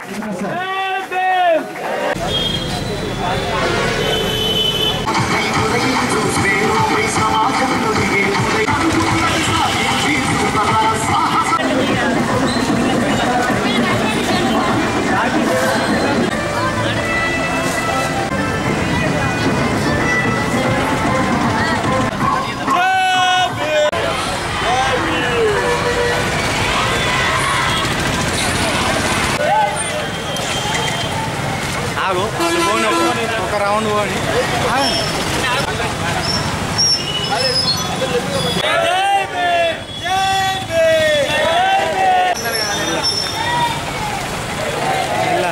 ఆగు పోనీ ఒక- ఒక రౌండ్ పోని ఇలా.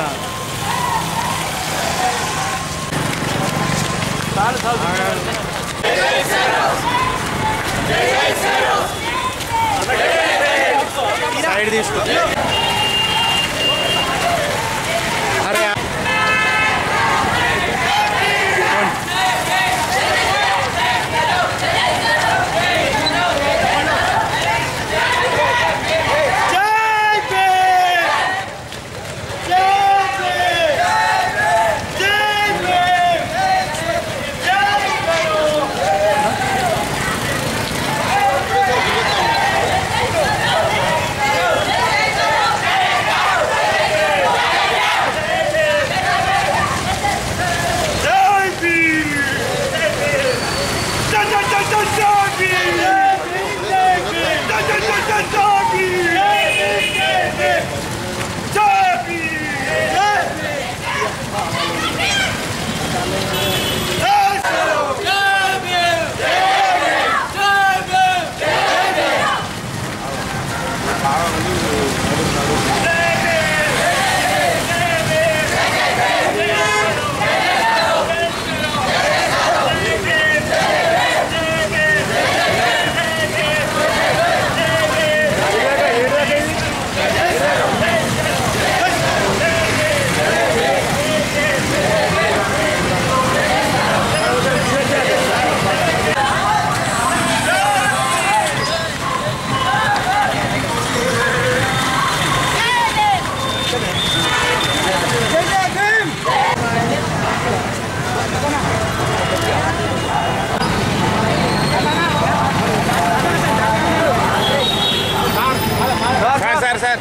సైడ్ తీసుకో అరే సార్ సార్ సార్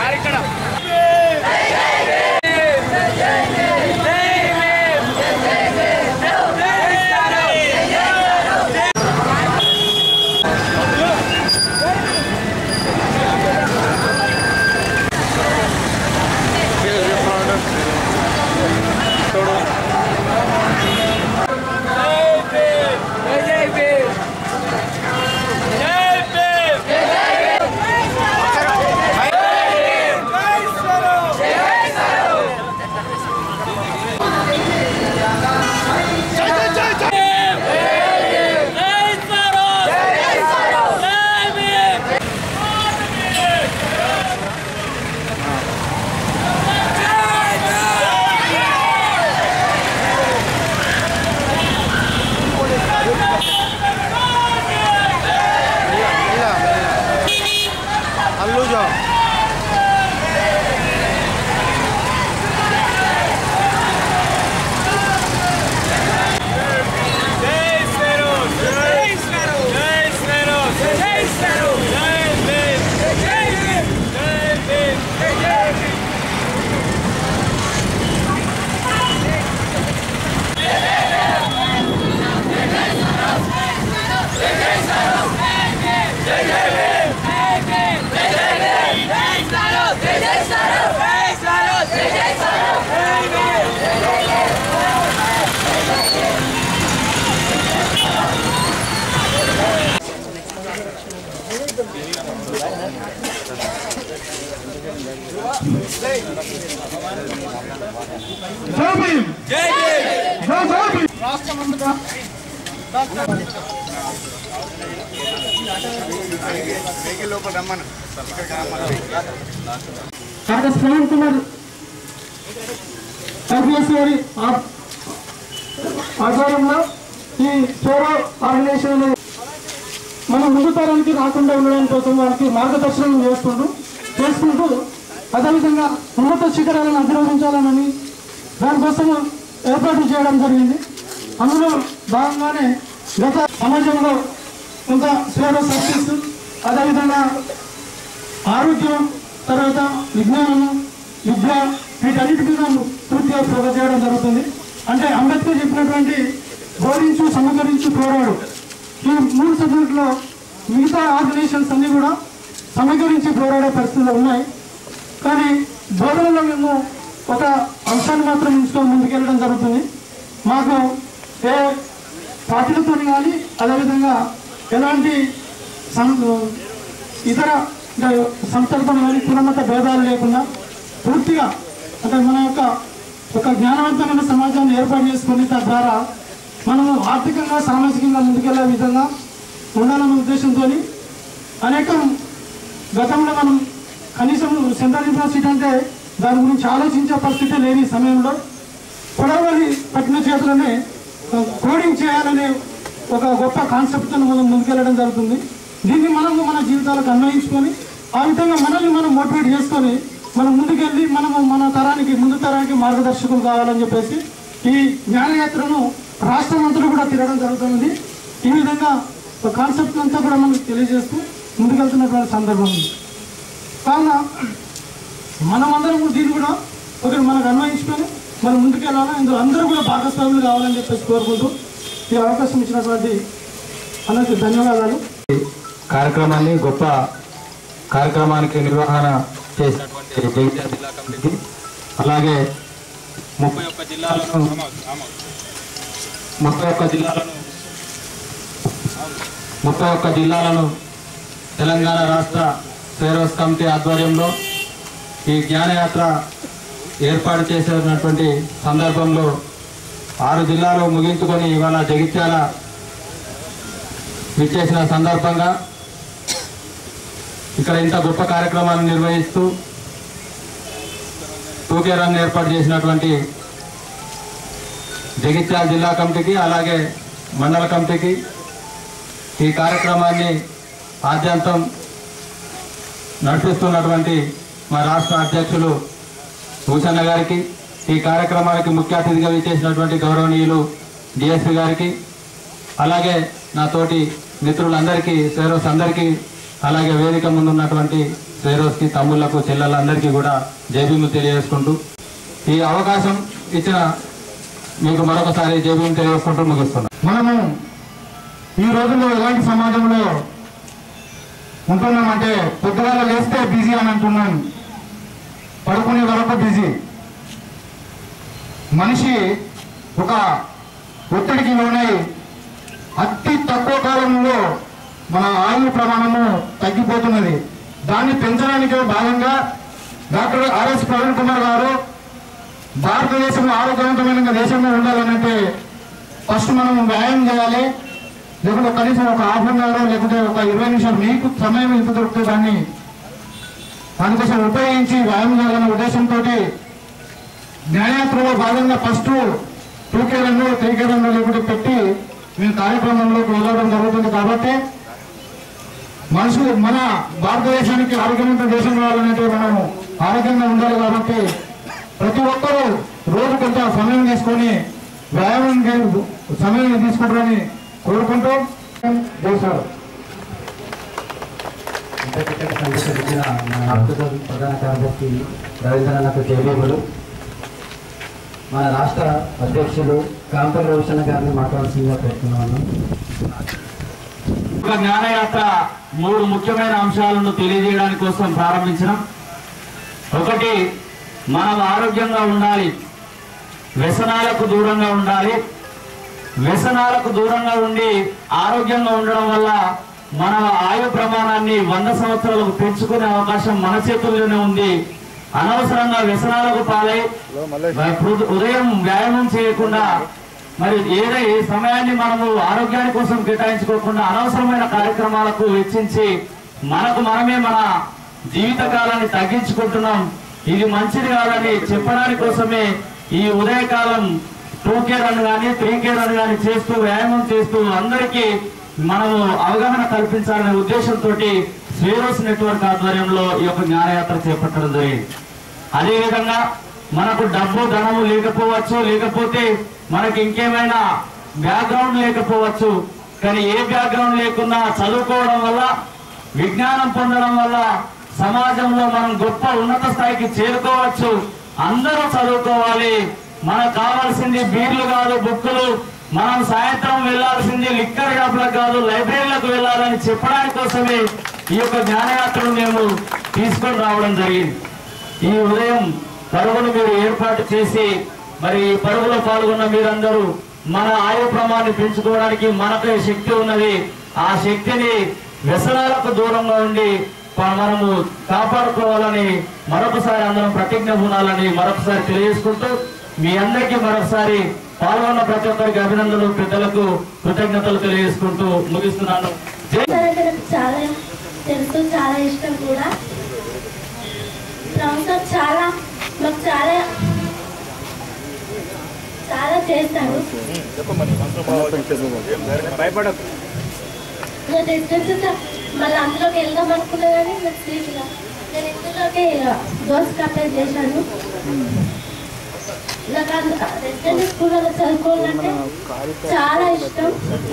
అల్లు జో వెహికల్ లోపల రమ్మను ఇక్కడికి రమ్మను డాక్టర్ శ్రవణ్ కుమార్ ఐపీఎస్ గారి ఆ- ఆధ్వర్యంలో ఈ సోరో ఆర్గనైజేషన్ మన ముందు తరానికి రాకుండా ఉండడం కోసం వాళ్ళకి మార్గదర్శనం చేసుకుంటూ చేసుకుంటూ అదేవిధంగా ఉన్నత శిఖరాలను అధిరోహించాలని దానికోసం ఏర్పాటు చేయడం జరిగింది అందులో భాగంగానే గత సమాజంలో కొంత సేవ సక్సెస్ అదేవిధంగా ఆరోగ్యం తర్వాత విజ్ఞానము విద్య వీటన్నిటి మీద పూర్తిగా ప్రోగ చేయడం జరుగుతుంది అంటే అంబేద్కర్ చెప్పినటువంటి బోధించు సమకరించు పోరాడు ఈ మూడు సబ్జెక్టులో మిగతా ఆర్గనైజేషన్స్ అన్ని కూడా సమీకరించి పోరాడే పరిస్థితులు ఉన్నాయి కానీ బోధనలో మేము ఒక అంశాన్ని మాత్రం ఉంచుకొని ముందుకెళ్ళడం జరుగుతుంది మాకు ఏ పార్టీలతో కానీ అదేవిధంగా ఎలాంటి సం- ఇతర అంటే సంస్థలతో కానీ కులమత భేదాలు లేకుండా పూర్తిగా అంటే మన యొక్క ఒక జ్ఞానవంతమైన సమాజాన్ని ఏర్పాటు చేసుకుని తద్వారా మనము ఆర్థికంగా సామాజికంగా ముందుకెళ్లే విధంగా ఉండాలన్న ఉద్దేశంతో అనేకం గతంలో మనం కనీసం సెంట్రల్ యూనివర్సిటీ అంటే దాని గురించి ఆలోచించే పరిస్థితి లేని సమయంలో పొడవలి పట్టిన చేతులనే కోడింగ్ చేయాలనే ఒక గొప్ప కాన్సెప్ట్తో మనం ముందుకెళ్ళడం జరుగుతుంది దీన్ని మనము మన జీవితాలకు అన్వయించుకొని ఆ విధంగా మనల్ని మనం మోటివేట్ చేసుకొని మనం ముందుకెళ్ళి మనము మన తరానికి ముందు తరానికి మార్గదర్శకులు కావాలని చెప్పేసి ఈ జ్ఞానయాత్రను రాష్ట్రం అంతా కూడా తిరగడం జరుగుతుంది ఈ విధంగా ఒక కాన్సెప్ట్ అంతా కూడా మనకు తెలియజేస్తూ ముందుకెళ్తున్నటువంటి సందర్భం ఉంది కావున మనమందరం కూడా దీన్ని కూడా ఒకటి మనకు అన్వయించుకొని మనం ముందుకెళ్ళాలా ఇందులో అందరూ కూడా భాగస్వాములు కావాలని చెప్పేసి కోరుకుంటూ ఈ అవకాశం ఇచ్చినటువంటి అందరికీ ధన్యవాదాలు కార్యక్రమాన్ని గొప్ప కార్యక్రమానికి నిర్వహణ చేసినటువంటి జగిత్యాల జిల్లా కమిటీకి అలాగే ముప్పై ఒక్క జిల్లాలను ముప్పై ఒక్క జిల్లాలను ముప్పై ఒక్క జిల్లాలను తెలంగాణ రాష్ట్ర సేరోస్ కమిటీ ఆధ్వర్యంలో ఈ జ్ఞానయాత్ర ఏర్పాటు చేసినటువంటి సందర్భంలో ఆరు జిల్లాలు ముగించుకొని ఇవాళ జగిత్యాల విచ్చేసిన సందర్భంగా ఇక్కడ ఇంత గొప్ప కార్యక్రమాన్ని నిర్వహిస్తూ టూకే రన్ ఏర్పాటు చేసినటువంటి జగిత్యాల జిల్లా కమిటీకి అలాగే మండల కమిటీకి ఈ కార్యక్రమాన్ని ఆద్యంతం నడిపిస్తున్నటువంటి మా రాష్ట్ర అధ్యక్షులు భూషణ గారికి ఈ కార్యక్రమానికి ముఖ్య అతిథిగా విచ్చేసినటువంటి గౌరవనీయులు డిఎస్పి గారికి అలాగే నా తోటి మిత్రులందరికీ సేరోస్ అందరికీ అలాగే వేదిక ముందు ఉన్నటువంటి సేరోస్కి తమ్ముళ్లకు చెల్లెలందరికీ కూడా జేబీము తెలియజేసుకుంటూ ఈ అవకాశం ఇచ్చిన మీకు మరొకసారి జేబీము తెలియజేసుకుంటూ ముగిస్తున్నాను మనము ఈ రోజుల్లో ఎలాంటి సమాజంలో ఉంటున్నామంటే పొద్దుగాల లేస్తే బిజీ అని అంటున్నాం పడుకునే వరకు బిజీ మనిషి ఒక ఒత్తిడికి లోనై అతి తక్కువ కాలంలో మన ఆయువు ప్రమాణము తగ్గిపోతున్నది దాన్ని పెంచడానికి భాగంగా డాక్టర్ ఆర్ఎస్ ప్రవీణ్ కుమార్ గారు భారతదేశంలో ఆరోగ్యవంతమైన దేశంగా ఉండాలనంటే ఫస్ట్ మనం వ్యాయామం చేయాలి లేకుంటే కనీసం ఒక హాఫ్ అన్ అవర్ లేకుంటే ఒక ఇరవై నిమిషాలు మీకు సమయం ఎంత దొరికితే దాన్ని దానికోసం ఉపయోగించి వ్యాయామం చేయాలనే ఉద్దేశంతో జ్ఞానయాత్రలో భాగంగా first two K run three K run లేకుంటే పెట్టి మేము కార్యక్రమంలోకి వెళ్ళడం జరుగుతుంది కాబట్టి మనుషులు మన భారతదేశానికి ఆరోగ్యవంత దేశం కావాలంటే మనం ఆరోగ్యంగా ఉండాలి కాబట్టి ప్రతి ఒక్కరూ రోజు కొంత సమయం తీసుకొని వ్యాయామం చే- సమయం తీసుకుంటారని కోరుకుంటూ చేశారు అంతర్గత సంఘటన మన ఆర్థిక ప్రధాన కార్యదర్శి రవీంద్రనాథ్ జయదేవులు మన రాష్ట్ర అధ్యక్షులు కాంపల్లి రోషన్ గారిని మాట్లాడాల్సిందిగా కోరుతున్నాను ఒక జ్ఞానయాత్ర మూడు ముఖ్యమైన అంశాలను తెలియజేయడానికి కోసం ప్రారంభించడం ఒకటి మనం ఆరోగ్యంగా ఉండాలి వ్యసనాలకు దూరంగా ఉండాలి వ్యసనాలకు దూరంగా ఉండి ఆరోగ్యంగా ఉండడం వల్ల మన ఆయు ప్రమాణాన్ని వంద సమస్యలకు పెంచుకునే అవకాశం మన చేతుల్లోనే ఉంది అనవసరంగా వ్యసనాలకు పాలై ఉద- ఉదయం వ్యాయామం చేయకుండా మరి ఏదో ఏ సమయాన్ని మనము ఆరోగ్యాని కోసం కేటాయించుకోకుండా అనవసరమైన కార్యక్రమాలకు వెచ్చించి మనకు మనమే మన జీవిత కాలాన్ని తగ్గించుకుంటున్నాం ఇది మంచిది కాదని చెప్పడానికి కోసమే ఈ ఉదయకాలం టూ కే రన్ కానీ త్రీ కే రన్ కానీ చేస్తూ వ్యాయామం చేస్తూ అందరికీ మనము అవగాహన కల్పించాలనే ఉద్దేశంతో స్వేరోస్ నెట్వర్క్ ఆధ్వర్యంలో ఈ యొక్క జ్ఞానయాత్ర చేపట్టడం జరిగింది అదేవిధంగా మనకు డబ్బు ధనము లేకపోవచ్చు లేకపోతే మనకి ఇంకేమైనా బ్యాక్గ్రౌండ్ లేకపోవచ్చు కానీ ఏ బ్యాక్గ్రౌండ్ లేకున్నా చదువుకోవడం వల్ల విజ్ఞానం పొందడం వల్ల సమాజంలో మనం గొప్ప ఉన్నత స్థాయికి చేరుకోవచ్చు అందరూ చదువుకోవాలి మనకు కావాల్సింది బీర్లు కాదు బుక్కులు మనం సాయంత్రం వెళ్లాల్సింది లిక్కర్ షాపులకు కాదు లైబ్రరీలకు వెళ్ళాలని చెప్పడానికి కోసమే ఈ యొక్క జ్ఞానయాత్రను మేము తీసుకొని రావడం జరిగింది ఈ ఉదయం పరుగును మీరు ఏర్పాటు చేసి మరి ఈ పరుగులో పాల్గొన్న మీరందరూ మన ఆయు ప్రమాణాన్ని పెంచుకోవడానికి మనకు శక్తి ఉన్నది ఆ శక్తిని వ్యసనాలకు దూరంగా ఉండి ప- మనము కాపాడుకోవాలని మరొకసారి అందరం ప్రతిజ్ఞ పూనాలని మరొకసారి తెలియజేసుకుంటూ మీ అందరికీ మరొకసారి పాల్గొన్న ప్రతి ఒక్కరికి అభినందనలు పెద్దలకు కృతజ్ఞతలు తెలియజేసుకుంటూ ముగిస్తున్నాను జై అంటే నాకు చాలా తెలుసు చాలా ఇష్టం కూడా ప్రొఫెసర్ చాలా మాకు చాలా చాలా చేస్తాను నా డిస్టెన్స్ మళ్ళీ అందులోకి వెళ్దాం అనుకున్నా కానీ నాకు సీట్గా నేను ఇందులోకి దోస్ అప్లై చేశాను నాకు అందు రెసిడెన్సీ స్కూల్లో చదువుకోవాలంటే చాలా ఇష్టం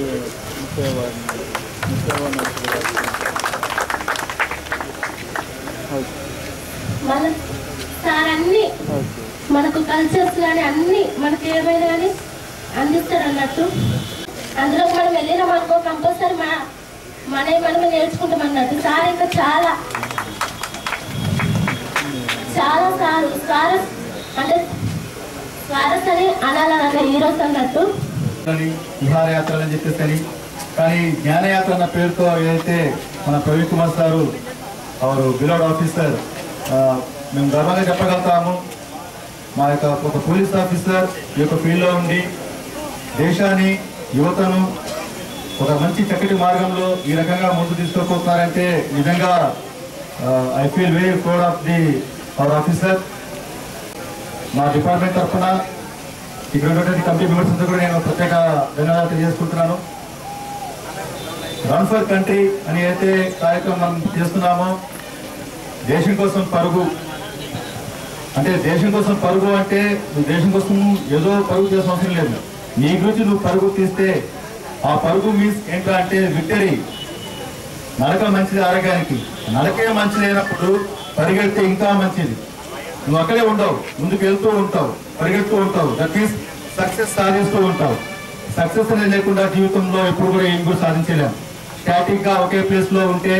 మన సార్ అన్ని మనకు కల్చర్స్ కానీ అన్ని మనకి ఏమైనా కానీ అందిస్తారు అన్నట్టు అందులో మనం వెళ్ళినాం అనుకో కంపల్సరీ మన మనవి మనమే నేర్చుకుంటాం అన్నట్టు సార్ ఇంకా చాలా చాలా సార్ సార్ అంటే స్వారస్ అని అనాలన్న హీరోస్ అన్నట్టు అని విహారయాత్రలు అని చెప్పేసి అని కానీ జ్ఞానయాత్ర అన్న పేరుతో ఏదైతే మన ప్రవీణ్ కుమార్ సారు వారు బిలోడ్ ఆఫీసర్ ఆ, మేము గర్వంగా చెప్పగలుగుతాము మా యొక్క ఒక పోలీస్ ఆఫీసర్ ఈ యొక్క ఫీల్డ్లో ఉండి దేశాన్ని యువతను ఒక మంచి చక్కటి మార్గంలో ఈ రకంగా ముందు తీసుకుపోతున్నారంటే నిజంగా I feel very proud of the our officer మా డిపార్ట్మెంట్ తరఫున ఇక్కడ ఉన్నటువంటి కమిటీ మెంబర్స్ అంతా కూడా నేను ప్రత్యేక ధన్యవాదాలు తెలియజేసుకుంటున్నాను రన్ ఫర్ కంట్రీ అని అయితే కార్యక్రమం మనం చేస్తున్నామో దేశం కోసం పరుగు అంటే దేశం కోసం పరుగు అంటే నువ్వు దేశం కోసం ఏదో పరుగు చేసిన అవసరం లేదు నీ గురించి నువ్వు పరుగు తీస్తే ఆ పరుగు మీన్స్ ఏంటో అంటే విక్టరీ నడక మంచిది ఆరోగ్యానికి నడకే మంచిది అయినప్పుడు పరిగెడితే ఇంకా మంచిది నువ్వు అక్కడే ఉండవు ముందుకు వెళ్తూ ఉంటావు పరిగెడుతూ ఉంటావు దట్ మీన్స్ సక్సెస్ సాధిస్తూ ఉంటావు సక్సెస్ అనేది లేకుండా జీవితంలో ఎప్పుడు కూడా ఏం కూడా సాధించలేము స్టాటిక్ గా ఒకే ప్లేస్ లో ఉంటే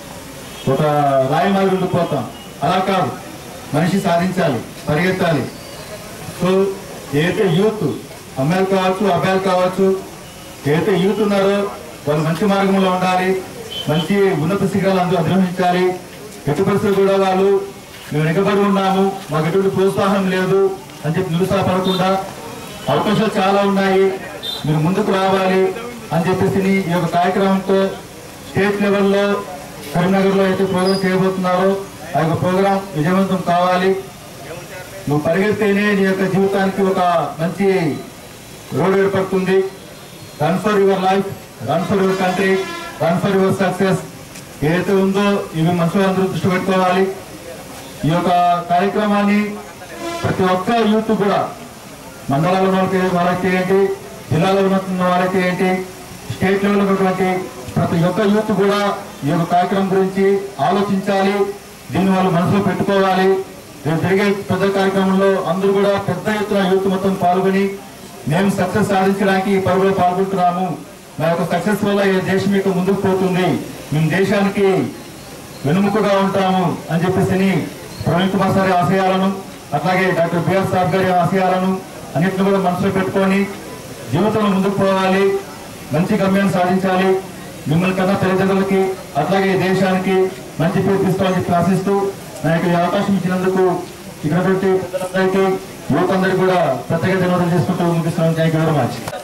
ఒక రాయి మాదిరి ఉండిపోతాం అలా కాదు మనిషి సాధించాలి పరిగెత్తాలి సో ఏదైతే యూత్ అమ్మాయిలు కావచ్చు అబ్బాయిలు కావచ్చు ఏదైతే యూత్ ఉన్నారో వాళ్ళు మంచి మార్గంలో ఉండాలి మంచి ఉన్నత శిఖరాలు అందరూ అధిరోహించాలి ఎటు పరిస్థితులు కూడా వాళ్ళు మేము వెనుకబడి ఉన్నాము మాకు ఎటువంటి ప్రోత్సాహం లేదు అని చెప్పి నిరుత్సాహపడకుండా అవకాశాలు చాలా ఉన్నాయి మీరు ముందుకు రావాలి అని చెప్పేసి ఈ యొక్క కార్యక్రమంతో స్టేట్ లెవెల్లో కరీంనగర్లో అయితే ప్రోగ్రామ్ చేయబోతున్నారో ఆ యొక్క ప్రోగ్రాం విజయవంతం కావాలి నువ్వు పరిగెడితేనే నీ యొక్క జీవితానికి ఒక మంచి రోడ్ ఏర్పడుతుంది run for your life run for your country run for your success ఏదైతే ఉందో ఇవి మనుషులు అందరూ దృష్టి పెట్టుకోవాలి ఈ యొక్క కార్యక్రమాన్ని ప్రతి ఒక్క యూత్ కూడా మండలాల్లో ఉన్న వాళ్ళకి వాళ్ళకి ఏంటి జిల్లాలో ఉన్న వాళ్ళకి ఏంటి స్టేట్ లెవెల్ ఉన్నటువంటి ప్రతి ఒక్క యూత్ కూడా ఈ యొక్క కార్యక్రమం గురించి ఆలోచించాలి దీన్ని వాళ్ళు మనసులో పెట్టుకోవాలి రేపు జరిగే పెద్ద కార్యక్రమంలో అందరూ కూడా పెద్ద ఎత్తున యూత్ మొత్తం పాల్గొని మేము సక్సెస్ సాధించడానికి ఈ పరుగులో పాల్గొంటున్నాము మా యొక్క సక్సెస్ వల్ల ఈ దేశం యొక్క ముందుకు పోతుంది మేము దేశానికి వెనుముకగా ఉంటాము అని చెప్పేసి ప్రవీణ్ కుమార్ సార్ ఆశయాలను అట్లాగే డాక్టర్ బిఆర్ సార్ గారి ఆశయాలను అన్నింటిని కూడా మనసులో పెట్టుకొని జీవితంలో ముందుకు పోవాలి మంచి గమ్యాన్ని సాధించాలి మిమ్మల్ని కన్నా తల్లిదండ్రులకి అట్లాగే ఈ దేశానికి మంచి పేరు తీసుకోవాలని చెప్పి ఆశిస్తూ నా యొక్క ఈ అవకాశం ఇచ్చినందుకు ఇక్కడ పెద్దలందరికీ యువత అందరికీ కూడా ప్రత్యేక ధన్యవాదాలు చేసుకుంటూ ముగిస్తున్నాను థ్యాంక్ యూ వెరీ మచ్